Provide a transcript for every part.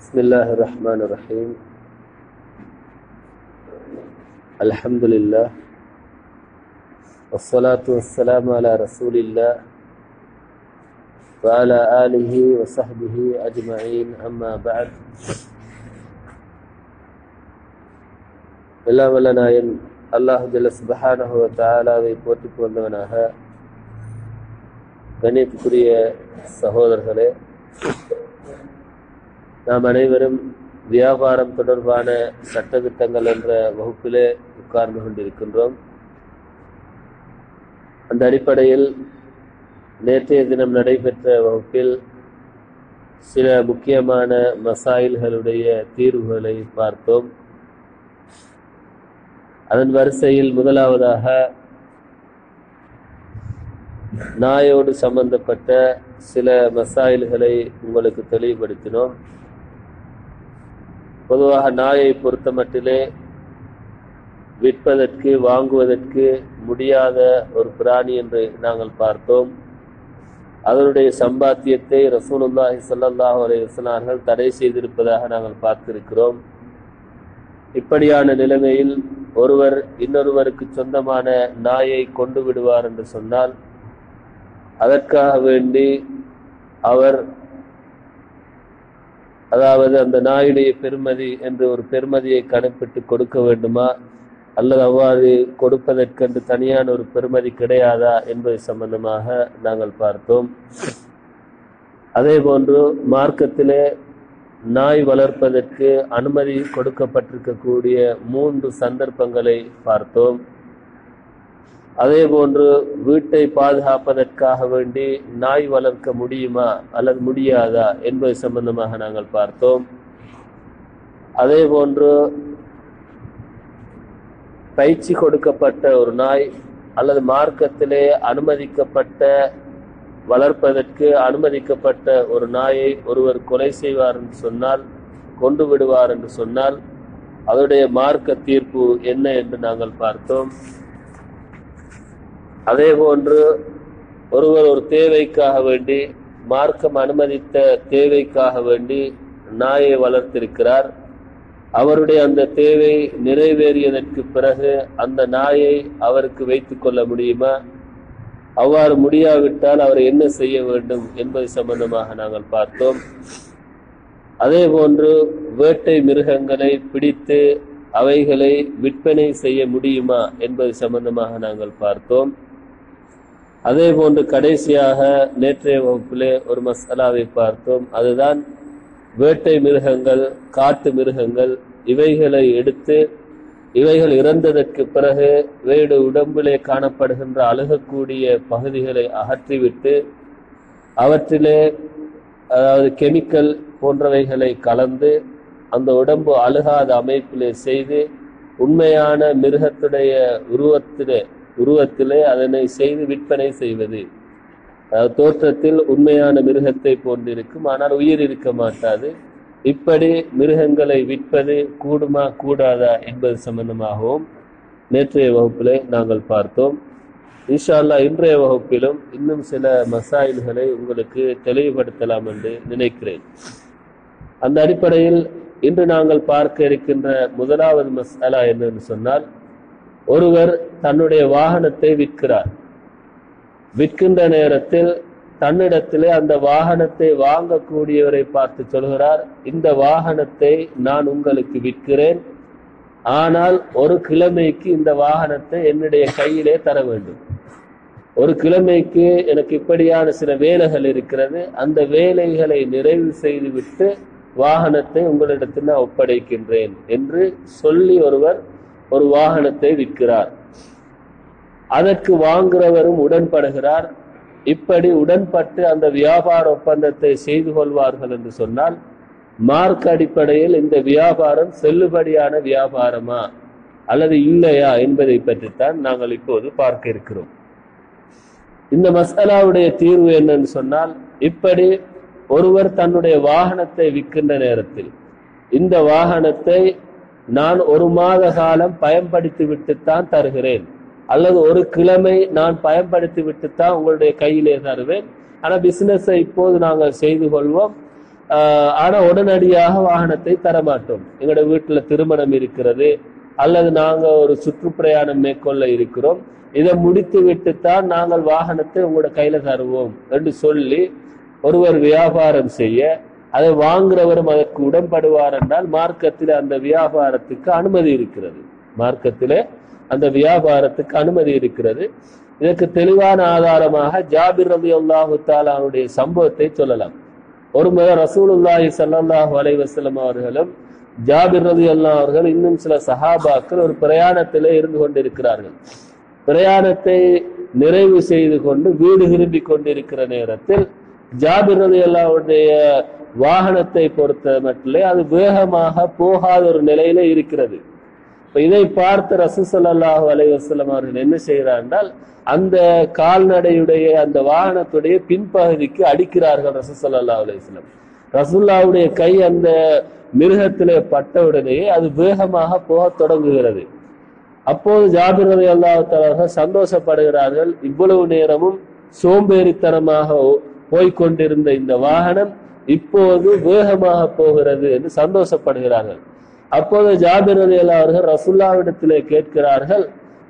بسم الله الرحمن الرحيم الحمد لله والصلاة والسلام على رسول الله وعلى آله وصحبه أجمعين أما بعد எல்லாம் வல்ல நாயன் அல்லாஹ் ஜல்ல சுபஹானஹு வ தஆலாவை போற்றிப் புகழ்ந்தவனாக கண்ணியத்துக்குரிய சகோதரர்களே நாம் அனைவரும் வியாபாரம் தொடர்பான சட்டத்திட்டங்கள் என்ற வகுப்பிலே உட்கார்ந்து கொண்டிருக்கின்றோம் அந்த அடிப்படையில் நேற்றைய தினம் நடைபெற்ற வகுப்பில் சில முக்கியமான மசாயில்களுடைய தீர்வுகளை பார்த்தோம் அதன் வரிசையில் முதலாவதாக நாயோடு சம்பந்தப்பட்ட சில மசாயில்களை உங்களுக்கு தெளிவுபடுத்தினோம் பொதுவாக நாயை பொறுத்த மட்டிலே விற்பதற்கு வாங்குவதற்கு முடியாத ஒரு பிராணி என்று நாங்கள் பார்த்தோம் அதனுடைய சம்பாத்தியத்தை ரசூலுல்லாஹி ஸல்லல்லாஹு அலைஹி வஸல்லம் தடை செய்திருப்பதாக நாங்கள் பார்த்திருக்கிறோம் இப்படியான நிலைமையில் ஒருவர் இன்னொருவருக்கு சொந்தமான நாயை கொண்டு விடுவார் என்று சொன்னால் அதற்காக வேண்டி அவர் அதாவது அந்த நாயுடைய பெருமதி என்று ஒரு பெருமதியை கணக்கிட்டு கொடுக்க வேண்டுமா அல்லது அவ்வாறு கொடுப்பதற்கென்று தனியான ஒரு பெருமதி கிடையாதா என்பது சம்பந்தமாக நாங்கள் பார்த்தோம் அதே போன்று மார்க்கத்திலே நாய் வளர்ப்பதற்கு அனுமதி கொடுக்கப்பட்டிருக்கக்கூடிய மூன்று சந்தர்ப்பங்களை பார்த்தோம் அதே போன்று வீட்டை பாதுகாப்பதற்காக வேண்டி நாய் வளர்க்க முடியுமா அல்லது முடியாதா என்பது சம்பந்தமாக நாங்கள் பார்த்தோம் அதே போன்று பயிற்சி கொடுக்கப்பட்ட ஒரு நாய் அல்லது மார்க்கத்திலே அனுமதிக்கப்பட்ட வளர்ப்பதற்கு அனுமதிக்கப்பட்ட ஒரு நாயை ஒருவர் கொலை செய்வார் என்று சொன்னால் கொண்டு விடுவார் என்று சொன்னால் அதனுடைய மார்க்க தீர்ப்பு என்ன என்று நாங்கள் பார்த்தோம் அதே போன்று ஒருவர் ஒரு தேவைக்காக வேண்டி மார்க்கம் அனுமதித்த தேவைக்காக வேண்டி நாயை வளர்த்திருக்கிறார் அவருடைய அந்த தேவை நிறைவேறியதற்கு பிறகு அந்த நாயை அவருக்கு வைத்துக் கொள்ள முடியுமா அவ்வாறு முடியாவிட்டால் அவர் என்ன செய்ய வேண்டும் என்பது சம்பந்தமாக நாங்கள் பார்த்தோம் அதே போன்று வேட்டை மிருகங்களை பிடித்து அவைகளை விற்பனை செய்ய முடியுமா என்பது சம்பந்தமாக நாங்கள் பார்த்தோம் அதே போன்று கடைசியாக நேற்றைய வகுப்பிலே ஒரு மசாலாவை பார்த்தோம் அதுதான் வேட்டை மிருகங்கள் காட்டு மிருகங்கள் இவைகளை எடுத்து இவைகள் இறந்ததற்கு பிறகு வேடு உடம்பிலே காணப்படுகின்ற அழுகக்கூடிய பகுதிகளை அகற்றிவிட்டு அவற்றிலே அதாவது கெமிக்கல் போன்றவைகளை கலந்து அந்த உடம்பு அழுகாத அமைப்பிலே செய்து உண்மையான மிருகத்துடைய உருவத்திலே உருவத்திலே அதனை செய்து விற்பனை செய்வது அதாவது தோற்றத்தில் உண்மையான மிருகத்தை போன்றிருக்கும் ஆனால் உயிர் இருக்க மாட்டாது இப்படி மிருகங்களை விற்பது கூடுமா கூடாதா என்பது சம்பந்தமாகவும் நேற்றைய வகுப்பிலே நாங்கள் பார்த்தோம் இன்ஷால்லா இன்றைய வகுப்பிலும் இன்னும் சில மசாயில்களை உங்களுக்கு தெளிவுபடுத்தலாம் என்று நினைக்கிறேன் அந்த அடிப்படையில் இன்று நாங்கள் பார்க்க இருக்கின்ற முதலாவது மசாலா என்னன்னு சொன்னால் ஒருவர் தன்னுடைய வாகனத்தை விற்கிறார் விற்கின்ற நேரத்தில் தன்னிடத்திலே அந்த வாகனத்தை வாங்கக்கூடியவரை பார்த்து சொல்கிறார் இந்த வாகனத்தை நான் உங்களுக்கு விற்கிறேன் ஆனால் ஒரு கிழமைக்கு இந்த வாகனத்தை என்னுடைய கையிலே தர வேண்டும் ஒரு கிழமைக்கு எனக்கு இப்படியான சில வேலைகள் இருக்கிறது அந்த வேலைகளை நிறைவு செய்துவிட்டு வாகனத்தை உங்களிடத்தில் நான் ஒப்படைக்கின்றேன் என்று சொல்லி ஒருவர் ஒரு வாகனத்தை விற்கிறார் அதற்கு வாங்குறவரும் உடன்படுகிறார் இப்படி உடன்பட்டு அந்த வியாபார ஒப்பந்தத்தை செய்து கொள்வார்கள் என்று சொன்னால் மார்க் அடிப்படையில் இந்த வியாபாரம் செல்லுபடியான வியாபாரமா அல்லது இல்லையா என்பதை பற்றித்தான் நாங்கள் இப்போது பார்க்க இருக்கிறோம் இந்த மசாலாவுடைய தீர்வு என்னன்னு சொன்னால் இப்படி ஒருவர் தன்னுடைய வாகனத்தை விற்கின்ற நேரத்தில் இந்த வாகனத்தை நான் ஒரு மாத காலம் பயன்படுத்தி விட்டுத்தான் தருகிறேன் அல்லது ஒரு கிழமை நான் பயன்படுத்தி விட்டுத்தான் உங்களுடைய கையிலே தருவேன் ஆனா பிசினஸை இப்போது நாங்கள் செய்து கொள்வோம் ஆஹ் ஆனா உடனடியாக வாகனத்தை தரமாட்டோம் எங்களோட வீட்டுல திருமணம் இருக்கிறது அல்லது நாங்க ஒரு சுற்றுப்பிரயாணம் மேற்கொள்ள இருக்கிறோம் இதை முடித்து விட்டுத்தான் நாங்கள் வாகனத்தை உங்களோட கையில தருவோம் என்று சொல்லி ஒருவர் வியாபாரம் செய்ய அதை வாங்குறவரும் அதற்கு உடன்படுவார் என்றால் மார்க்கத்தில் அந்த வியாபாரத்துக்கு அனுமதி இருக்கிறது மார்க்கத்திலே அந்த வியாபாரத்துக்கு அனுமதி இருக்கிறது இதற்கு தெளிவான ஆதாரமாக ஜாபிர் ரபி அல்லாஹு தாலாவுடைய சம்பவத்தை சொல்லலாம் ஒரு முறை ரசூலுல்லாஹி ஸல்லல்லாஹு அலைஹி வஸல்லம் அவர்களும் ஜாபிர் ரதி அல்லா அவர்கள் இன்னும் சில சஹாபாக்கள் ஒரு பிரயாணத்திலே இருந்து கொண்டிருக்கிறார்கள் பிரயாணத்தை நிறைவு செய்து கொண்டு வீடு திரும்பி கொண்டிருக்கிற நேரத்தில் ஜாபிர் ரதி அல்லாவுடைய வாகனத்தை பொறுத்த மட்டிலே அது வேகமாக போகாத ஒரு நிலையில இருக்கிறது இப்ப இதை பார்த்த ரசூசல்லாஹு அலைஹி வஸல்லம் அவர்கள் என்ன செய்கிறார் என்றால் அந்த கால்நடையுடைய அந்த வாகனத்துடைய பின்பகுதிக்கு அடிக்கிறார்கள் ரசூசல்லாஹு அலைஹி வஸல்லம் ரசூல்லாவுடைய கை அந்த மிருகத்திலே பட்ட உடனேயே அது வேகமாக போகத் தொடங்குகிறது அப்போது ஜாபிர் அலி அல்லாஹால சந்தோஷப்படுகிறார்கள் இவ்வளவு நேரமும் சோம்பேறித்தனமாக போய்கொண்டிருந்த இந்த வாகனம் இப்போது வேகமாக போகிறது என்று சந்தோஷப்படுகிறார்கள் அப்போது ஜாபிர் அலி அல்லா அவர்கள் ரசுல்லாவிடத்திலே கேட்கிறார்கள்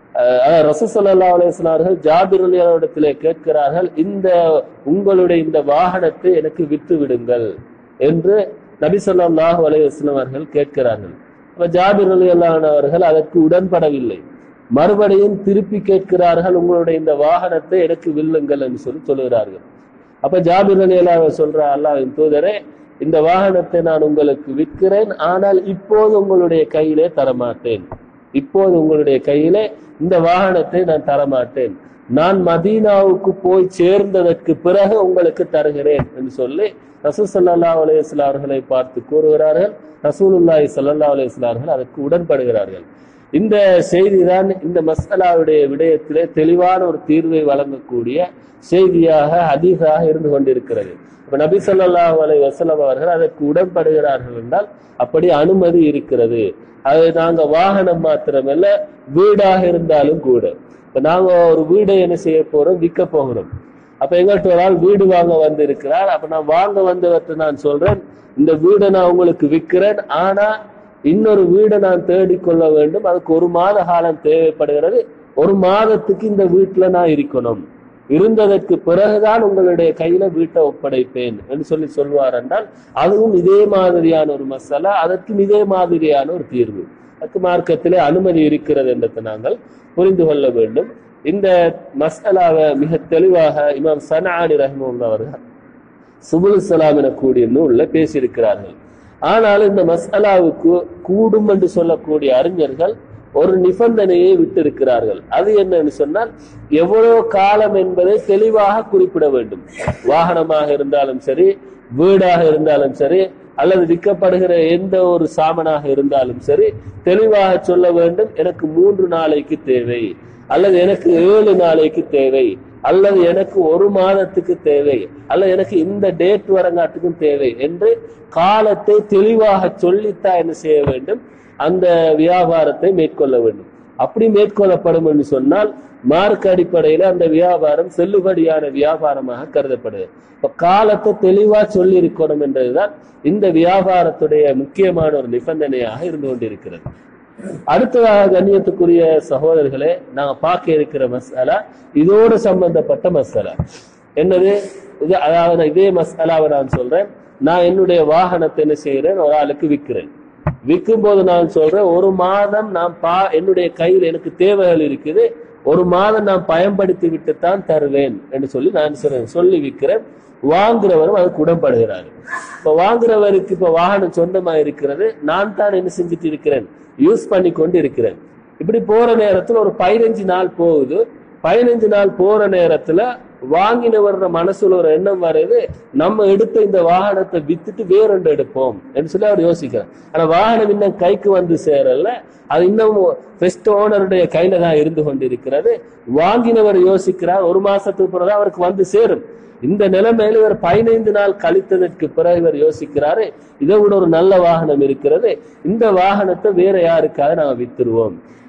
ரசூசல்லா அலுவலார்கள் ஜாபிர் அலி இடத்திலே கேட்கிறார்கள் இந்த உங்களுடைய இந்த வாகனத்தை எனக்கு விட்டு விடுங்கள் என்று நபி சொல்லாஹு அலைவாஸ்லாம் அவர்கள் கேட்கிறார்கள் அப்ப ஜாபிர் அலி அவர்கள் அதற்கு உடன்படவில்லை மறுபடியும் திருப்பி கேட்கிறார்கள் உங்களுடைய இந்த வாகனத்தை எனக்கு வில்லுங்கள் என்று சொல்லி சொல்லுகிறார்கள் அப்ப ஜாபிர் அலி அல்லா சொல்ற அல்லாவின் தூதரே இந்த வாகனத்தை நான் உங்களுக்கு விற்கிறேன் ஆனால் இப்போது உங்களுடைய கையிலே தரமாட்டேன் இப்போது உங்களுடைய கையிலே இந்த வாகனத்தை நான் தரமாட்டேன் நான் மதீனாவுக்கு போய் சேர்ந்ததற்கு பிறகு உங்களுக்கு தருகிறேன் என்று சொல்லி ரசூல் சல்லா அலையம் அவர்களை பார்த்து கூறுகிறார்கள் ரசூலுல்லாஹி சல்லா அலையம் அவர்கள் அதற்கு உடன்படுகிறார்கள் இந்த செய்தி தான் இந்த மசாலாவுடைய விடயத்திலே தெளிவான ஒரு தீர்வை வழங்கக்கூடிய செய்தியாக ஹதீஸாக இருந்து கொண்டிருக்கிறது இப்ப நபி சொல்லாஹு அலை வசலம் அவர்கள் அதற்கு உடன்படுகிறார்கள் என்றால் அப்படி அனுமதி இருக்கிறது அது நாங்க வாகனம் மாத்திரமல்ல வீடாக இருந்தாலும் கூட இப்ப நாங்க ஒரு வீடை என்ன செய்ய போறோம் விற்க போகிறோம் அப்ப எங்கள்கிட்ட ஒரு ஆள் வீடு வாங்க வந்து இருக்கிறார் அப்ப நான் வாங்க வந்தவற்றை நான் சொல்றேன் இந்த வீடை நான் உங்களுக்கு விற்கிறேன் ஆனா இன்னொரு வீடை நான் தேடிக்கொள்ள வேண்டும் அதுக்கு ஒரு மாத காலம் தேவைப்படுகிறது ஒரு மாதத்துக்கு இந்த வீட்டுல நான் இருக்கணும் இருந்ததற்கு பிறகுதான் உங்களுடைய கையில வீட்டை ஒப்படைப்பேன் என்று சொல்லி சொல்வார் என்றால் அதுவும் இதே மாதிரியான ஒரு மசாலா அதற்கும் இதே மாதிரியான ஒரு தீர்வு அதுக்கு மார்க்கத்திலே அனுமதி இருக்கிறது என்றதை நாங்கள் புரிந்து கொள்ள வேண்டும் இந்த மசாலாவை மிக தெளிவாக இமாம் சனானி ரஹ்மூல்லா அவர்கள் சுபுல் சலாம் எனக்கூடிய நூல்ல பேசியிருக்கிறார்கள் ஆனால் இந்த மசாலாவுக்கு கூடும் என்று சொல்லக்கூடிய அறிஞர்கள் ஒரு நிபந்தனையை விட்டிருக்கிறார்கள் அது என்னன்னு சொன்னால் எவ்வளவு காலம் என்பதை தெளிவாக குறிப்பிட வேண்டும் வாகனமாக இருந்தாலும் சரி வீடாக இருந்தாலும் சரி அல்லது விற்கப்படுகிற எந்த ஒரு சாமனாக இருந்தாலும் சரி தெளிவாக சொல்ல வேண்டும் எனக்கு மூன்று நாளைக்கு தேவை அல்லது எனக்கு ஏழு நாளைக்கு தேவை அல்லது எனக்கு ஒரு மாதத்துக்கு தேவை அல்லது எனக்கு இந்த டேட் வரங்காட்டுக்கும் தேவை என்று காலத்தை தெளிவாக சொல்லித்தான் என்ன செய்ய வேண்டும் அந்த வியாபாரத்தை மேற்கொள்ள வேண்டும் அப்படி மேற்கொள்ளப்படும் என்று சொன்னால் மார்க் அடிப்படையில அந்த வியாபாரம் செல்லுபடியான வியாபாரமாக கருதப்படுது இப்ப காலத்தை தெளிவா சொல்லி இருக்கணும் என்றதுதான் இந்த வியாபாரத்துடைய முக்கியமான ஒரு நிபந்தனையாக இருந்து கொண்டிருக்கிறது அடுத்ததாக கண்ணியத்துக்குரிய சகோதரர்களே நாங்க பார்க்க இருக்கிற மசாலா இதோடு சம்பந்தப்பட்ட மசாலா என்னது இது அதாவது இதே மசாலாவை நான் சொல்றேன் நான் என்னுடைய வாகனத்தை என்ன செய்யறேன் ஒரு ஆளுக்கு விற்கிறேன் விற்கும் போது நான் சொல்றேன் ஒரு மாதம் நான் பா என்னுடைய கையில் எனக்கு தேவைகள் இருக்குது ஒரு மாதம் நான் பயன்படுத்தி விட்டு தான் தருவேன் என்று சொல்லி நான் சொல்றேன் சொல்லி விற்கிறேன் வாங்குறவரும் அதுக்கு உடன்படுகிறாரு இப்ப வாங்குறவருக்கு இப்ப வாகனம் சொந்தமா இருக்கிறது நான் தான் என்ன செஞ்சுட்டு இருக்கிறேன் யூஸ் பண்ணி கொண்டு இருக்கிறேன் இப்படி போற நேரத்துல ஒரு பதினஞ்சு நாள் போகுது பதினஞ்சு நாள் போற நேரத்துல வாங்கினவர மனசுல ஒரு எண்ணம் வருது நம்ம எடுத்த இந்த வாகனத்தை வித்துட்டு வேறொன்று எடுப்போம் என்று சொல்லி அவர் யோசிக்கிறார் ஆனா வாகனம் இன்னும் கைக்கு வந்து சேரல அது இன்னும் ஃபெஸ்ட் ஓனருடைய கையில தான் இருந்து கொண்டிருக்கிறது வாங்கினவர் யோசிக்கிறார் ஒரு மாசத்துக்கு பிறகு அவருக்கு வந்து சேரும் இந்த நிலைமையில இவர் பதினைந்து நாள் கழித்ததற்கு பிறகு இவர் யோசிக்கிறாரு இதை விட ஒரு நல்ல வாகனம் இருக்கிறது இந்த வாகனத்தை வேற யாருக்காக நாம வித்துருவோம்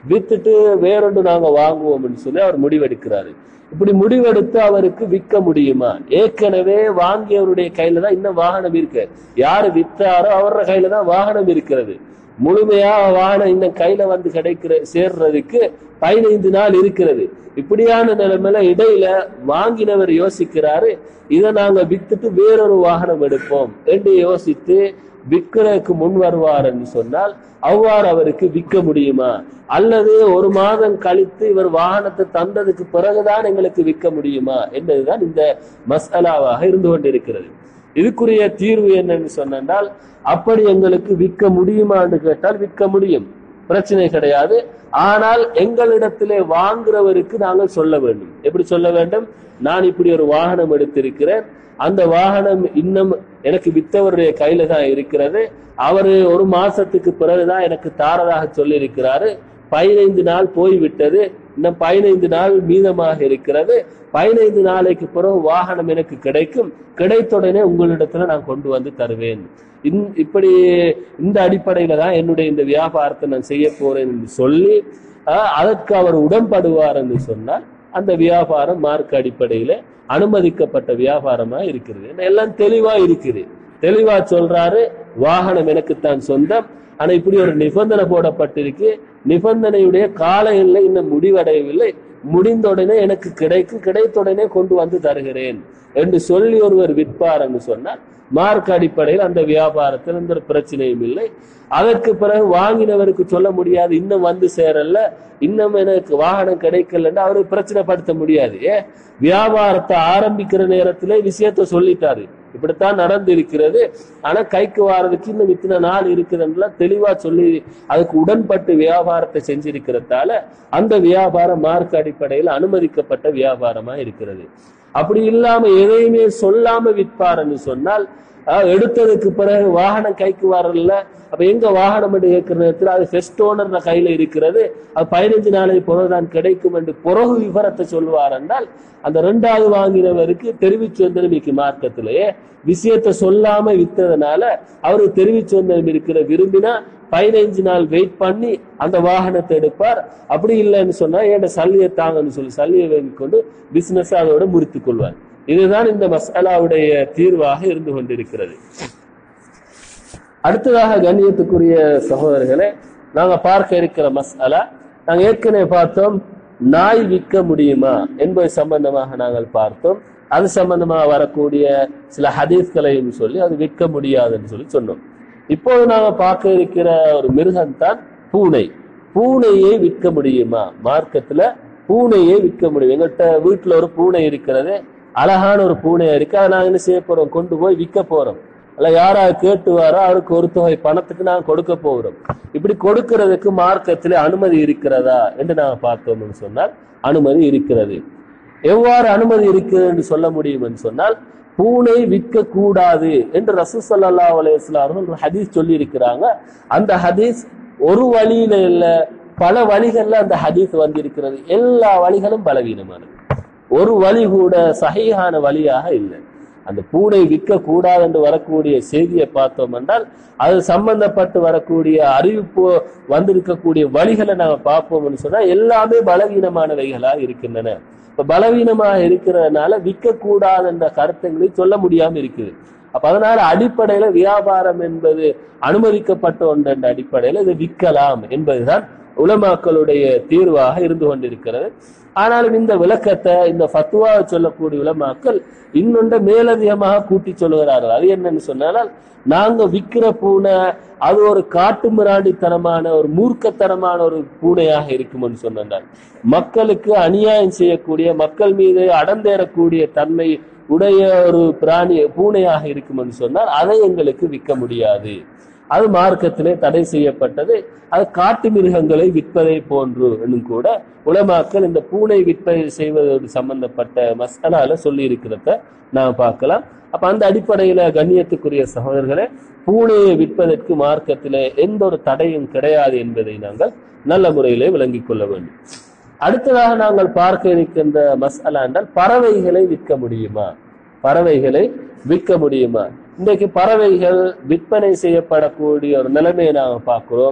வித்துட்டு வேறொன்று நாங்க வாங்குவோம்னு சொல்லி அவர் முடிவெடுக்கிறாரு இப்படி முடிவெடுத்து அவருக்கு விற்க முடியுமா ஏற்கனவே வாங்கியவருடைய கையில தான் இன்னும் வாகனம் இருக்கு யாரு வித்தாரோ அவரோட கையில தான் வாகனம் இருக்கிறது முழுமையா வாகனம் இன்னும் கையில வந்து கிடைக்கிற சேர்றதுக்கு பதினைந்து நாள் இருக்கிறது இப்படியான நிலைமையில இடையில வாங்கினவர் யோசிக்கிறாரு இதை நாங்க வித்துட்டு வேறொரு வாகனம் எடுப்போம் என்று யோசித்து விற்கிறதுக்கு முன் வருவார்னு சொன்னால் அவ்வாறு அவருக்கு விற்க முடியுமா அல்லது ஒரு மாதம் கழித்து இவர் வாகனத்தை தந்ததுக்கு பிறகுதான் எங்களுக்கு விற்க முடியுமா என்பதுதான் இந்த மசாலாவாக இருந்து கொண்டிருக்கிறது இதுக்குரிய தீர்வு என்னன்னு சொன்னால் அப்படி எங்களுக்கு விற்க முடியுமான்னு கேட்டால் விற்க முடியும் பிரச்சனை கிடையாது ஆனால் எங்களிடத்திலே வாங்குறவருக்கு நாங்கள் சொல்ல வேண்டும் எப்படி சொல்ல வேண்டும் நான் இப்படி ஒரு வாகனம் எடுத்திருக்கிறேன் அந்த வாகனம் இன்னும் எனக்கு வித்தவருடைய கையில தான் இருக்கிறது அவரு ஒரு மாசத்துக்கு பிறகுதான் எனக்கு தாரதாக சொல்லி இருக்கிறாரு பதினைந்து நாள் போய்விட்டது இன்னும் பதினைந்து நாள் மீதமாக இருக்கிறது பதினைந்து நாளைக்கு பிறகு வாகனம் எனக்கு கிடைக்கும் கிடைத்தவுடனே உங்களிடத்துல நான் கொண்டு வந்து தருவேன் இந்- இப்படி இந்த அடிப்படையில தான் என்னுடைய இந்த வியாபாரத்தை நான் செய்ய போறேன் என்று சொல்லி ஆஹ், அதற்கு அவர் உடன்படுவார் என்று சொன்னால் அந்த வியாபாரம் மார்க் அடிப்படையில அனுமதிக்கப்பட்ட வியாபாரமா இருக்கிறது ஏன்னா எல்லாம் தெளிவா இருக்குது தெளிவா சொல்றாரு வாகனம் எனக்குத்தான் சொந்தம் ஆனா இப்படி ஒரு நிபந்தனை போடப்பட்டிருக்கு நிபந்தனையுடைய கால எல்லை இன்னும் முடிவடையவில்லை முடிந்த உடனே எனக்கு கிடைக்கும் கிடைத்த உடனே கொண்டு வந்து தருகிறேன் என்று சொல்லி ஒருவர் விற்பார் என்று சொன்னால் மார்க் அடிப்படையில் அந்த வியாபாரத்தில் எந்த ஒரு பிரச்சனையும் இல்லை அதற்கு பிறகு வாங்கினவருக்கு சொல்ல முடியாது இன்னும் வந்து சேரல இன்னும் எனக்கு வாகனம் கிடைக்கலன்னு அவரு பிரச்சனைப்படுத்த முடியாது ஏன் வியாபாரத்தை ஆரம்பிக்கிற நேரத்திலே விஷயத்த சொல்லிட்டாரு இப்படித்தான் நடந்து இருக்கிறது ஆனா கைக்கு வாரதுக்கு இன்னும் இத்தனை நாள் இருக்குதுன்றலாம் தெளிவா சொல்லி அதுக்கு உடன்பட்டு வியாபாரத்தை செஞ்சிருக்கிறதால அந்த வியாபாரம் மார்க் அடிப்படையில் அனுமதிக்கப்பட்ட வியாபாரமா இருக்கிறது அப்படி இல்லாம எதையுமே சொல்லாம விற்பாருன்னு சொன்னால் அஹ், எடுத்ததுக்கு பிறகு வாகனம் கைக்கு வரல அப்ப எங்க வாகனம் என்று கேட்கிற நேரத்தில் அது ஃபெஸ்ட் ஓனர் கையில இருக்கிறது அது பதினஞ்சு நாளைக்கு பிறகுதான் கிடைக்கும் என்று பிறகு விவரத்தை சொல்வார் என்றால் அந்த ரெண்டாவது வாங்கினவருக்கு தெரிவிச்சு வந்திருமிக்கு மார்க்கத்திலேயே விஷயத்தை சொல்லாம வித்ததுனால அவருக்கு தெரிவிச்சு வந்ததும் இருக்கிற விரும்பினா பதினைஞ்சு நாள் வெயிட் பண்ணி அந்த வாகனத்தை எடுப்பார் அப்படி இல்லைன்னு சொன்னா ஏன் சல்லியை தாங்கன்னு சொல்லி சல்லியை வாங்கி கொண்டு பிசினஸ் அதோட முறித்துக் கொள்வார் இதுதான் இந்த மசாலாவுடைய தீர்வாக இருந்து கொண்டிருக்கிறது அடுத்ததாக கண்ணியத்துக்குரிய சகோதரர்களே நாங்க பார்க்க இருக்கிற மசாலா நாங்க ஏற்கனவே பார்த்தோம் நாய் விற்க முடியுமா என்பது சம்பந்தமாக நாங்கள் பார்த்தோம் அது சம்பந்தமாக வரக்கூடிய சில ஹதீஸ்களையும் சொல்லி அது விற்க முடியாதுன்னு சொல்லி சொன்னோம் இப்போது நாங்க பார்க்க இருக்கிற ஒரு மிருகம் தான் பூனை பூனையை விற்க முடியுமா மார்க்கத்துல பூனையை விற்க முடியும் எங்கள்கிட்ட வீட்டுல ஒரு பூனை இருக்கிறது அழகான ஒரு பூனையா இருக்கு அதை நாங்க என்ன செய்ய போறோம் கொண்டு போய் விற்க போறோம் அல்ல யாராவது கேட்டு வாரோ அவருக்கு ஒரு தொகை பணத்துக்கு நாங்க கொடுக்க போகிறோம் இப்படி கொடுக்கிறதுக்கு மார்க்கத்திலே அனுமதி இருக்கிறதா என்று நாங்க பார்த்தோம்னு சொன்னால் அனுமதி இருக்கிறது எவ்வாறு அனுமதி இருக்கிறது என்று சொல்ல முடியும் என்று சொன்னால் பூனை விற்க கூடாது என்று ரசூ ஸல்லல்லாஹு அலைஹி வஸல்லம் அவர்கள் ஒரு ஹதீஸ் சொல்லி இருக்கிறாங்க அந்த ஹதீஸ் ஒரு வழியில இல்ல பல வழிகள்ல அந்த ஹதீஸ் வந்திருக்கிறது எல்லா வழிகளும் பலவீனமானது ஒரு வழி கூட சஹீஹான வழியாக இல்லை அந்த பூனை விற்க கூடாது என்று வரக்கூடிய செய்தியை பார்த்தோம் என்றால் அது சம்பந்தப்பட்டு வரக்கூடிய அறிவிப்பு வந்திருக்கக்கூடிய வழிகளை நாம பார்ப்போம்னு சொன்னா எல்லாமே பலவீனமானவைகளா இருக்கின்றன இப்ப பலவீனமாக இருக்கிறதுனால விற்க கூடாது என்ற கருத்துங்களை சொல்ல முடியாம இருக்குது அப்ப அதனால அடிப்படையில வியாபாரம் என்பது அனுமதிக்கப்பட்ட ஒன்று என்ற அடிப்படையில இதை விற்கலாம் என்பதுதான் உலமாக்களுடைய தீர்வாக இருந்து கொண்டிருக்கிறது ஆனாலும் இந்த விளக்கத்தை இந்த ஃபத்துவாவை சொல்லக்கூடிய உலமாக்கள் இன்னொன்ற மேலதிகமாக கூட்டி சொல்லுகிறார்கள் அது என்னன்னு சொன்னால் நாங்க விற்கிற பூனை அது ஒரு காட்டு மிராண்டித்தனமான ஒரு மூர்க்கத்தனமான ஒரு பூனையாக இருக்கும்னு சொன்னால் மக்களுக்கு அநியாயம் செய்யக்கூடிய மக்கள் மீது அடந்தேறக்கூடிய தன்மை உடைய ஒரு பிராணி பூனையாக இருக்கும்னு சொன்னால் அதை எங்களுக்கு விற்க முடியாது அது மார்க்கத்திலே தடை செய்யப்பட்டது அது காட்டு மிருகங்களை விற்பதை போன்று என்னும் கூட உலமாக்கள் இந்த பூனை விற்பனை செய்வதோடு சம்பந்தப்பட்ட மசாலால சொல்லி இருக்கிறத நாம் பார்க்கலாம் அப்ப அந்த அடிப்படையில கண்ணியத்துக்குரிய சகோதரர்களே பூனையை விற்பதற்கு மார்க்கத்திலே எந்த ஒரு தடையும் கிடையாது என்பதை நாங்கள் நல்ல முறையிலே விளங்கிக் கொள்ள வேண்டும் அடுத்ததாக நாங்கள் பார்க்க இருக்கின்ற மசாலா என்றால் பறவைகளை விற்க முடியுமா பறவைகளை விற்க முடியுமா இன்றைக்கு பறவைகள் விற்பனை செய்யப்படக்கூடிய ஒரு நிலைமையை நாங்கள் பார்க்கிறோம்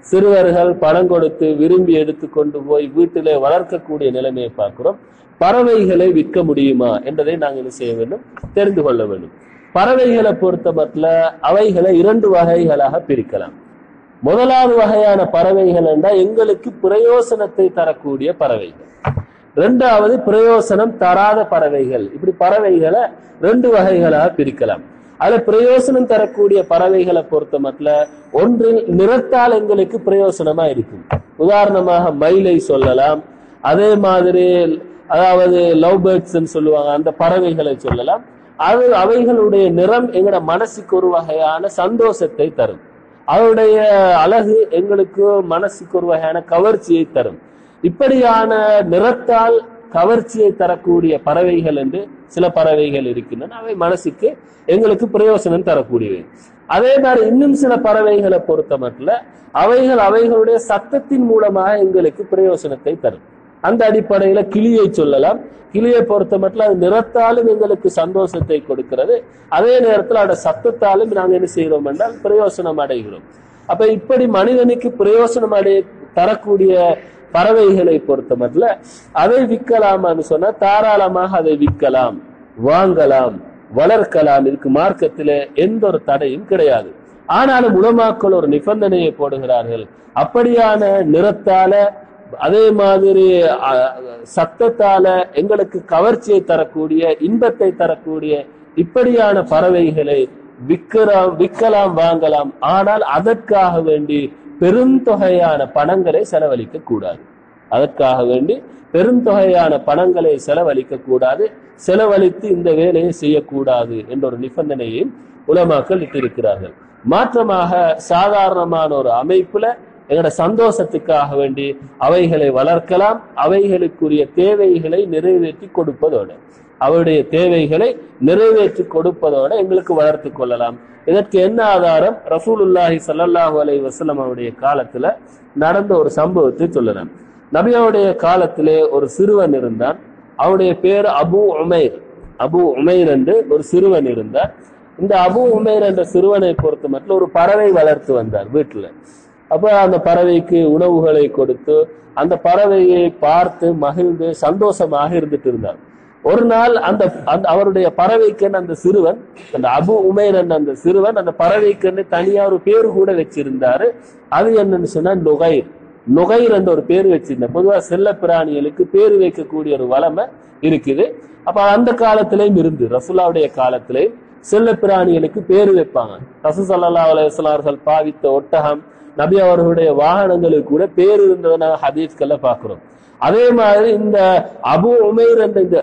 சிறுவர்கள் பணம் கொடுத்து விரும்பி எடுத்து கொண்டு போய் வீட்டிலே வளர்க்கக்கூடிய நிலைமையை பார்க்கிறோம் பறவைகளை விற்க முடியுமா என்பதை நாங்கள் என்ன செய்ய வேண்டும் தெரிந்து கொள்ள வேண்டும் பறவைகளை பொறுத்த மட்டும் அவைகளை இரண்டு வகைகளாக பிரிக்கலாம் முதலாவது வகையான பறவைகள் என்றால் எங்களுக்கு பிரயோசனத்தை தரக்கூடிய பறவைகள் ரெண்டாவது பிரயோசனம் தராத பறவைகள் இப்படி பறவைகளை ரெண்டு வகைகளாக பிரிக்கலாம் அதுல பிரயோசனம் தரக்கூடிய பறவைகளை பொறுத்த மட்டும் ஒன்றில் நிறத்தால் எங்களுக்கு பிரயோசனமா இருக்கும் உதாரணமாக மயிலை சொல்லலாம் அதே மாதிரி அதாவது லவ் பேர்ட்ஸ் சொல்லுவாங்க அந்த பறவைகளை சொல்லலாம் அது அவைகளுடைய நிறம் எங்கட மனசுக்கு ஒரு வகையான சந்தோஷத்தை தரும் அவருடைய அழகு எங்களுக்கு மனசுக்கு ஒரு வகையான கவர்ச்சியை தரும் இப்படியான நிறத்தால் கவர்ச்சியை தரக்கூடிய பறவைகள் என்று சில பறவைகள் இருக்கின்றன அவை மனசுக்கு எங்களுக்கு பிரயோசனம் தரக்கூடியவை அதே மாதிரி இன்னும் சில பறவைகளை பொறுத்த மட்டும் அவைகள் அவைகளுடைய சத்தத்தின் மூலமாக எங்களுக்கு பிரயோசனத்தை தரும் அந்த அடிப்படையில கிளியை சொல்லலாம் கிளியை பொறுத்த மட்டும் அது நிறத்தாலும் எங்களுக்கு சந்தோஷத்தை கொடுக்கிறது அதே நேரத்தில் அதோட சத்தத்தாலும் நாங்கள் என்ன செய்கிறோம் என்றால் பிரயோசனம் அடைகிறோம் அப்ப இப்படி மனிதனுக்கு பிரயோசனம் அடைய தரக்கூடிய பறவைகளை பொறுத்த மட்டும் அதை விற்கலாமான்னு சொன்னா தாராளமாக அதை விற்கலாம் வாங்கலாம் வளர்க்கலாம் இதுக்கு மார்க்கத்துல எந்த ஒரு தடையும் கிடையாது ஆனாலும் உலமாக்கள் ஒரு நிபந்தனையை போடுகிறார்கள் அப்படியான நிறத்தால அதே மாதிரி அஹ், சத்தத்தால எங்களுக்கு கவர்ச்சியை தரக்கூடிய இன்பத்தை தரக்கூடிய இப்படியான பறவைகளை விற்கலாம் விற்கலாம் வாங்கலாம் ஆனால் அதற்காக வேண்டி பெருந்தொகையான பணங்களை செலவழிக்க கூடாது அதற்காக வேண்டி பெருந்தொகையான பணங்களை செலவழிக்க கூடாது செலவழித்து இந்த வேலையை செய்யக்கூடாது என்ற ஒரு நிபந்தனையையும் உலமாக்கள் இட்டிருக்கிறார்கள் மாற்றமாக சாதாரணமான ஒரு அமைப்புல எங்களோட சந்தோஷத்துக்காக வேண்டி அவைகளை வளர்க்கலாம் அவைகளுக்குரிய தேவைகளை நிறைவேற்றி கொடுப்பதோடு அவருடைய தேவைகளை நிறைவேற்றி கொடுப்பதோடு எங்களுக்கு வளர்த்து கொள்ளலாம் இதற்கு என்ன ஆதாரம் ரசூலுல்லாஹி ஸல்லல்லாஹு அலைஹி வஸல்லம் அவருடைய காலத்துல நடந்த ஒரு சம்பவத்தை சொல்லலாம் நபியோடைய காலத்திலே ஒரு சிறுவன் இருந்தான் அவனுடைய பேர் அபு உமைர் அபு உமைர் என்று ஒரு சிறுவன் இருந்தார் இந்த அபு உமைர் என்ற சிறுவனை பொறுத்த மட்டும் ஒரு பறவை வளர்த்து வந்தார் வீட்டுல அப்ப அந்த பறவைக்கு உணவுகளை கொடுத்து அந்த பறவையை பார்த்து மகிழ்ந்து சந்தோஷமாக இருந்துட்டு இருந்தார் ஒரு நாள் அந்த அந்த அவருடைய பறவைக்கென்று அந்த சிறுவன் அந்த அபு உமைர் என்ற அந்த சிறுவன் அந்த பறவைக்கென்று தனியா ஒரு பேரு கூட வச்சிருந்தாரு அது என்னன்னு சொன்னா நுகைர் நுகைர் என்ற ஒரு பேர் வச்சிருந்தேன் பொதுவா செல்ல பிராணிகளுக்கு பேர் வைக்கக்கூடிய ஒரு வளமை இருக்குது அப்ப அந்த காலத்திலையும் இருந்து ரசூலாவுடைய காலத்திலையும் செல்ல பிராணிகளுக்கு பேர் வைப்பாங்க ரசூ சல்லா அலுவலார்கள் பாவித்த ஒட்டகம் நபி அவர்களுடைய வாகனங்களுக்கு கூட பேர் இருந்ததை நாங்கள் ஹதீஸ்கள்ல பார்க்கிறோம் அதே மாதிரி இந்த அபு உமைர் என்ற இந்த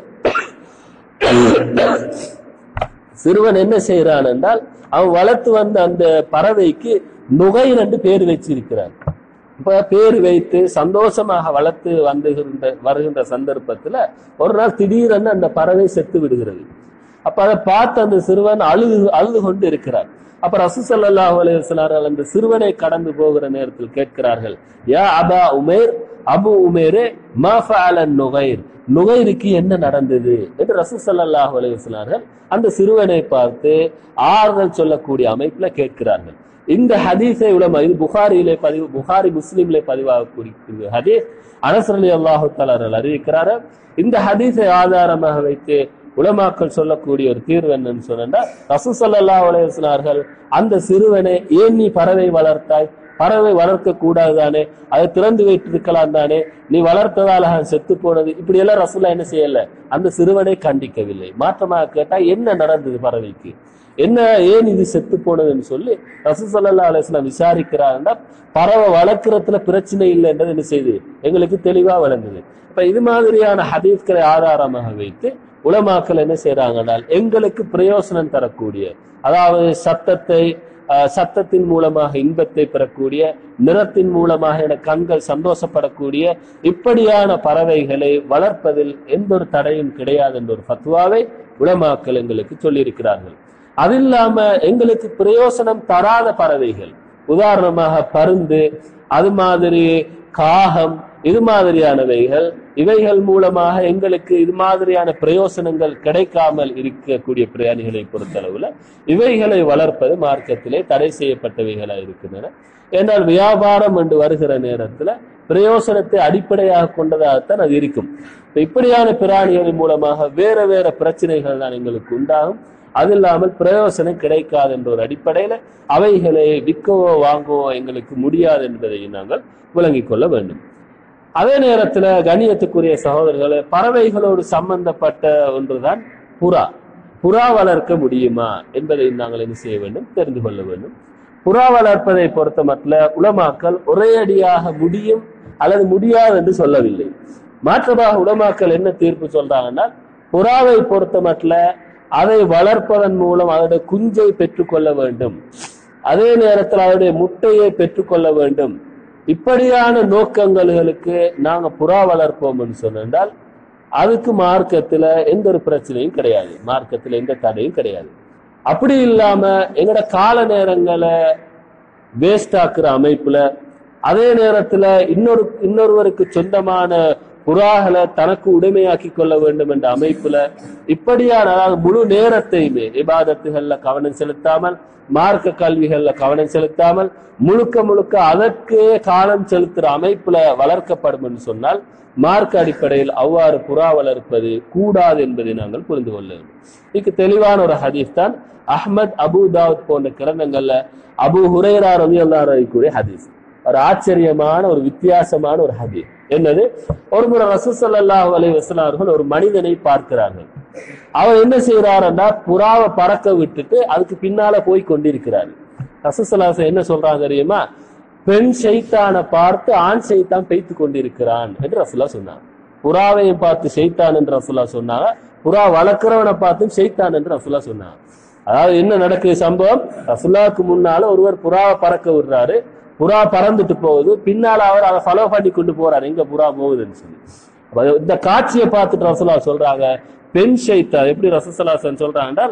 சிறுவன் என்ன செய்யறான் என்றால் அவன் வளர்த்து வந்த அந்த பறவைக்கு நுகைர் என்று பேர் வச்சிருக்கிறான் இப்ப பேர் வைத்து சந்தோஷமாக வளர்த்து வந்துகின்ற வருகின்ற சந்தர்ப்பத்துல ஒரு நாள் திடீரென்று அந்த பறவை செத்து விடுகிறது அப்ப அதை பார்த்து அந்த சிறுவன் அழுது அழுது கொண்டு இருக்கிறார் அப்ப ரசூசல்லாஹு அலைஹிஸ்ஸலாம் அந்த சிறுவனை கடந்து போகிற நேரத்தில் கேட்கிறார்கள் யா அபா உமேர் அபு உமேரே மா ஃபஅலன் நுகைர் நுகைருக்கு என்ன நடந்தது என்று ரசூசல்லாஹு அலைஹிஸ்ஸலார்கள் அந்த சிறுவனை பார்த்து ஆறுதல் சொல்லக்கூடிய அமைப்புல கேட்கிறார்கள் இந்த ஹதீஸை உலமா இது புகாரியிலே பதிவு புகாரி முஸ்லிம்ல பதிவாகக்கூடிய ஹதீஸ் அனசர் அலி அல்லாஹு தலார்கள் அறிவிக்கிறாரு இந்த ஹதீஸை ஆதாரமாக வைத்து உலமாக்கள் சொல்லக்கூடிய ஒரு தீர்வு என்னன்னு சொன்னா ரசூசல்லா அலையார்கள் அந்த சிறுவனை ஏன் நீ பறவை வளர்த்தாய் பறவை வளர்க்க கூடாது தானே அதை திறந்து வைத்திருக்கலாம் தானே நீ வளர்த்ததால அவன் செத்து போனது இப்படி எல்லாம் ரசூல்லா என்ன செய்யல அந்த சிறுவனை கண்டிக்கவில்லை மாற்றமாக கேட்டா என்ன நடந்தது பறவைக்கு என்ன ஏன் இது செத்து போனதுன்னு சொல்லி ரசூசல்லா அலிஸ்லாம் விசாரிக்கிறாருன்னா பறவை வளர்க்கறதுல பிரச்சனை இல்லை என்றது என்ன செய்யுது எங்களுக்கு தெளிவா விளங்குது இப்ப இது மாதிரியான ஹதீஸ்களை ஆதாரமாக வைத்து உலமாக்கள் என்ன செய்யறாங்கன்னால் எங்களுக்கு பிரயோசனம் தரக்கூடிய அதாவது சத்தத்தை அஹ், சத்தத்தின் மூலமாக இன்பத்தை பெறக்கூடிய நிறத்தின் மூலமாக என கண்கள் சந்தோஷப்படக்கூடிய இப்படியான பறவைகளை வளர்ப்பதில் எந்த ஒரு தடையும் கிடையாது என்ற ஒரு ஃபத்வாவை உலமாக்கள் எங்களுக்கு சொல்லியிருக்கிறார்கள் அது இல்லாம எங்களுக்கு பிரயோசனம் தராத பறவைகள் உதாரணமாக பருந்து அது மாதிரி காகம் இது மாதிரியானவைகள் இவைகள் மூலமாக எங்களுக்கு இது மாதிரியான பிரயோசனங்கள் கிடைக்காமல் இருக்கக்கூடிய பிராணிகளை பொறுத்தளவுல இவைகளை வளர்ப்பது மார்க்கத்திலே தடை செய்யப்பட்டவைகளா இருக்கின்றன ஏனால் வியாபாரம் என்று வருகிற நேரத்துல பிரயோசனத்தை அடிப்படையாக கொண்டதாகத்தான் அது இருக்கும் இப்ப இப்படியான பிராணிகளின் மூலமாக வேற வேற பிரச்சனைகள் தான் எங்களுக்கு உண்டாகும் அது இல்லாமல் பிரயோசனம் கிடைக்காது என்ற ஒரு அடிப்படையில அவைகளை விற்கவோ வாங்கவோ எங்களுக்கு முடியாது என்பதையும் நாங்கள் விளங்கிக் கொள்ள வேண்டும் அதே நேரத்துல கணியத்துக்குரிய சகோதரர்களே பறவைகளோடு சம்பந்தப்பட்ட ஒன்றுதான் புறா புறா வளர்க்க முடியுமா என்பதை நாங்கள் என்ன செய்ய வேண்டும் தெரிந்து கொள்ள வேண்டும் புறா வளர்ப்பதை பொறுத்த மட்டும் உலமாக்கள் ஒரே அடியாக முடியும் அல்லது முடியாது என்று சொல்லவில்லை மாற்றமாக உலமாக்கள் என்ன தீர்ப்பு சொல்றாங்கன்னா புறாவை பொறுத்த மட்டும் அதை வளர்ப்பதன் மூலம் அதோட குஞ்சை பெற்றுக்கொள்ள வேண்டும் அதே நேரத்தில் அதோடைய முட்டையை பெற்றுக்கொள்ள வேண்டும் இப்படியான நோக்கங்களுக்கு நாங்க புறா வளர்ப்போம் என்று சொன்னால் அதுக்கு மார்க்கத்துல எந்த ஒரு பிரச்சனையும் கிடையாது மார்க்கத்துல எந்த தடையும் கிடையாது அப்படி இல்லாம எங்கட கால நேரங்களை வேஸ்ட் ஆக்குற அமைப்புல அதே நேரத்துல இன்னொரு இன்னொருவருக்கு சொந்தமான புறாகளை தனக்கு உடைமையாக்கி கொள்ள வேண்டும் என்ற அமைப்புல இப்படியான அதாவது முழு நேரத்தையுமே இபாதத்துகள்ல கவனம் செலுத்தாமல் மார்க்க கல்விகள்ல கவனம் செலுத்தாமல் முழுக்க முழுக்க அதற்கே காலம் செலுத்துற அமைப்புல வளர்க்கப்படும் என்று சொன்னால் மார்க்க அடிப்படையில் அவ்வாறு புறா வளர்ப்பது கூடாது என்பதை நாங்கள் புரிந்து கொள்ள வேண்டும் இதுக்கு தெளிவான ஒரு ஹதீஸ் தான் அஹ்மத் அபு தாவத் போன்ற கிரந்தங்கள்ல அபு ஹுரைரா ரவி கூடிய ஹதீஸ் ஒரு ஆச்சரியமான ஒரு வித்தியாசமான ஒரு ஹதீஸ் என்னது ஒரு முறை ரசூசல்லாஹு அலைஹி வஸல்லம் அவர்கள் ஒரு மனிதனை பார்க்கிறார்கள் அவர் என்ன செய்யறாருன்னா புறாவை பறக்க விட்டுட்டு அதுக்கு பின்னால போய் கொண்டிருக்கிறார் ரசூசல்லாஹ் என்ன சொல்றாங்க தெரியுமா பெண் சைத்தானை பார்த்து ஆண் சைத்தான் பெய்த்து கொண்டிருக்கிறான் என்று ரசூல்லா சொன்னாங்க புறாவையும் பார்த்து ஷைத்தான் என்று ரசூல்லா சொன்னாங்க புறா வளர்க்கிறவனை பார்த்தும் ஷைத்தான் என்று ரசூல்லா சொன்னாங்க அதாவது என்ன நடக்குது சம்பவம் ரசூல்லாவுக்கு முன்னால ஒருவர் புறாவை பறக்க விடுறாரு புறா பறந்துட்டு போகுது பின்னால அவர் அதை ஃபாலோ பண்ணி கொண்டு போறாரு எங்க புறா போகுதுன்னு சொல்லி அப்ப அது- இந்த காட்சியை பார்த்துட்டு ரசூலா சொல்றாங்க பெண் ஷைத்தான் எப்படி ரசூசலாசன் சொல்றாங்கன்னா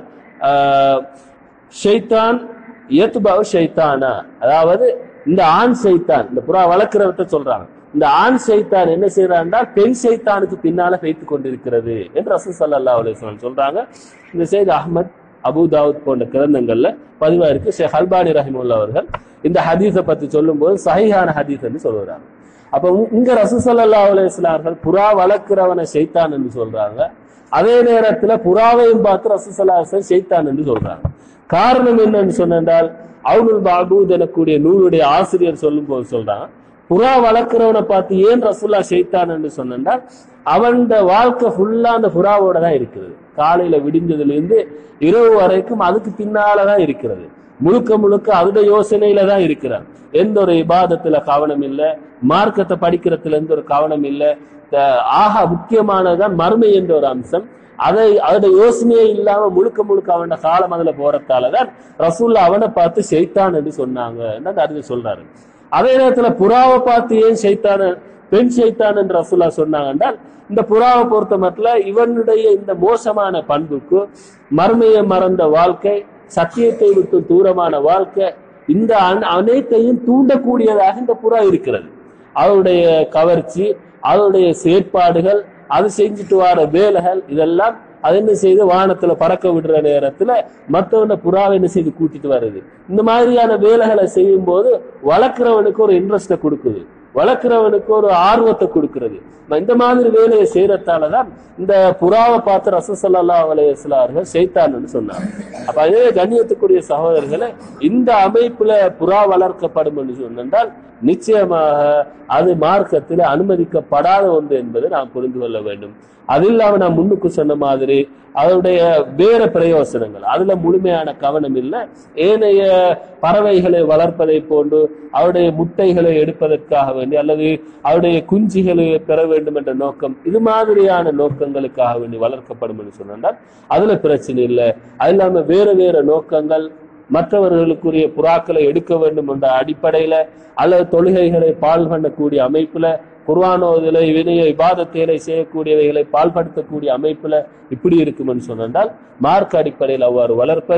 ஷைத்தான் இயத்துபாவு ஷைத்தானா அதாவது இந்த ஆண் சைத்தான் இந்த புறா வளர்க்கிறவர்த்த சொல்றாங்க இந்த ஆண் சைத்தான் என்ன செய்யறான்னா பெண் சைத்தானுக்கு பின்னால வைத்து கொண்டிருக்கிறது என்று ரசூல் சல்லா அலுவலம் சொல்றாங்க இந்த செய்தி அஹ்மத் அபு தாவூத் போன்ற கிரந்தங்கள்ல பதிவா இருக்கு ஷேக் அல்பானி ரஹிமுல்லா அவர்கள் இந்த ஹதீஸை பத்தி சொல்லும்போது சஹீஹான ஹதீஸ் என்று சொல்றாங்க அப்ப உ- இங்க ரசூசல்லா அலுவலார்கள் புறா வளர்க்கிறவனை ஷைத்தான் என்று சொல்றாங்க அதே நேரத்துல புறாவையும் பார்த்து ரசூசல்லாசன் ஷைத்தான் என்று சொல்றாங்க காரணம் என்னன்னு சொன்னால் அவுனுல் பாபூத் எனக்கூடிய நூலுடைய ஆசிரியர் சொல்லும் போது சொல்றாங்க புறா வளர்க்கிறவனை பார்த்து ஏன் ரசூல்லா ஷைத்தான் என்று சொன்னால் அவன் வாழ்க்கை ஃபுல்லா அந்த புறாவோட தான் இருக்கிறது காலையில விடிஞ்சதுல இருந்து இரவு வரைக்கும் அதுக்கு பின்னாலதான் இருக்கிறது முழுக்க முழுக்க அதோட யோசனையில தான் இருக்கிறான் எந்த ஒரு இபாதத்துல கவனம் இல்லை மார்க்கத்தை படிக்கிறதுல எந்த ஒரு கவனம் இல்லை த- ஆக முக்கியமானதுதான் மறுமை என்ற ஒரு அம்சம் அதை அதோட யோசனையே இல்லாம முழுக்க முழுக்க அவன காலம் அதுல போறதாலதான் ரசூல்லா அவனை பார்த்து ஷைத்தான் என்று சொன்னாங்க அந்த அறிஞர் சொல்றாரு அதே நேரத்துல புறாவை பார்த்து ஏன் ஷைத்தான பெண் ஷைத்தான் என்று ரசூல்லா சொன்னாங்க என்றால் இந்த புறாவை பொறுத்த மட்டும் இவனுடைய இந்த மோசமான பண்புக்கு மர்மையை மறந்த வாழ்க்கை சத்தியத்தை விட்டு தூரமான வாழ்க்கை இந்த அன- அனைத்தையும் தூண்டக்கூடியதாக இந்த புறா இருக்கிறது அவருடைய கவர்ச்சி அவருடைய செயற்பாடுகள் அது செஞ்சுட்டு வர வேலைகள் இதெல்லாம் அது என்ன செய்து வானத்துல பறக்க விடுற நேரத்துல மத்தவன புறாவை என்ன செய்து கூட்டிட்டு வருது இந்த மாதிரியான வேலைகளை செய்யும் போது வளர்க்கிறவனுக்கு ஒரு இன்ட்ரெஸ்ட கொடுக்குது வளர்க்கிறவனுக்கு ஒரு ஆர்வத்தை கொடுக்கிறது இந்த மாதிரி வேலையை செய்யறதாலதான் இந்த புறாவை பார்த்து ரசசல்லா அலையஸ்லார்கள் செய்தான்னு சொன்னாங்க அப்ப அதே கண்ணியத்துக்குரிய சகோதரர்களை இந்த அமைப்புல புறா வளர்க்கப்படும் என்று சொன்னால் நிச்சயமாக அது மார்க்கத்தில் அனுமதிக்கப்படாத ஒன்று என்பதை நாம் புரிந்து கொள்ள வேண்டும் அது இல்லாம நான் முன்னுக்கு சொன்ன மாதிரி அதனுடைய வேற பிரயோசனங்கள் அதுல முழுமையான கவனம் இல்லை ஏனைய பறவைகளை வளர்ப்பதை போன்று அவருடைய முட்டைகளை எடுப்பதற்காக வேண்டி அல்லது அவருடைய குஞ்சுகளை பெற வேண்டும் என்ற நோக்கம் இது மாதிரியான நோக்கங்களுக்காக வேண்டி வளர்க்கப்படும் என்று சொன்னால் அதுல பிரச்சனை இல்லை அது இல்லாம வேற வேற நோக்கங்கள் மற்றவர்களுக்குரிய புறாக்களை எடுக்க வேண்டும் என்ற அடிப்படையில அல்லது தொழுகைகளை பால் பண்ணக்கூடிய அமைப்புல குர்ஆனோதில வினைய இபாதத்தைகளை செய்யக்கூடியவைகளை பால்படுத்தக்கூடிய அமைப்புல இப்படி இருக்கும்னு சொன்னால் மார்க் அடிப்படையில் அவ்வாறு வளர்ப்பது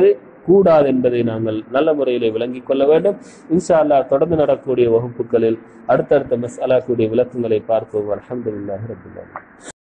கூடாது என்பதை நாங்கள் நல்ல முறையிலே விளங்கிக் கொள்ள வேண்டும் இன்ஷா அல்லாஹ் தொடர்ந்து நடக்கக்கூடிய வகுப்புகளில் அடுத்தடுத்த மசாலாக்குடைய விளக்கங்களை பார்ப்போம் அல்ஹம்துலில்லாஹி ரப்பில் ஆலமீன்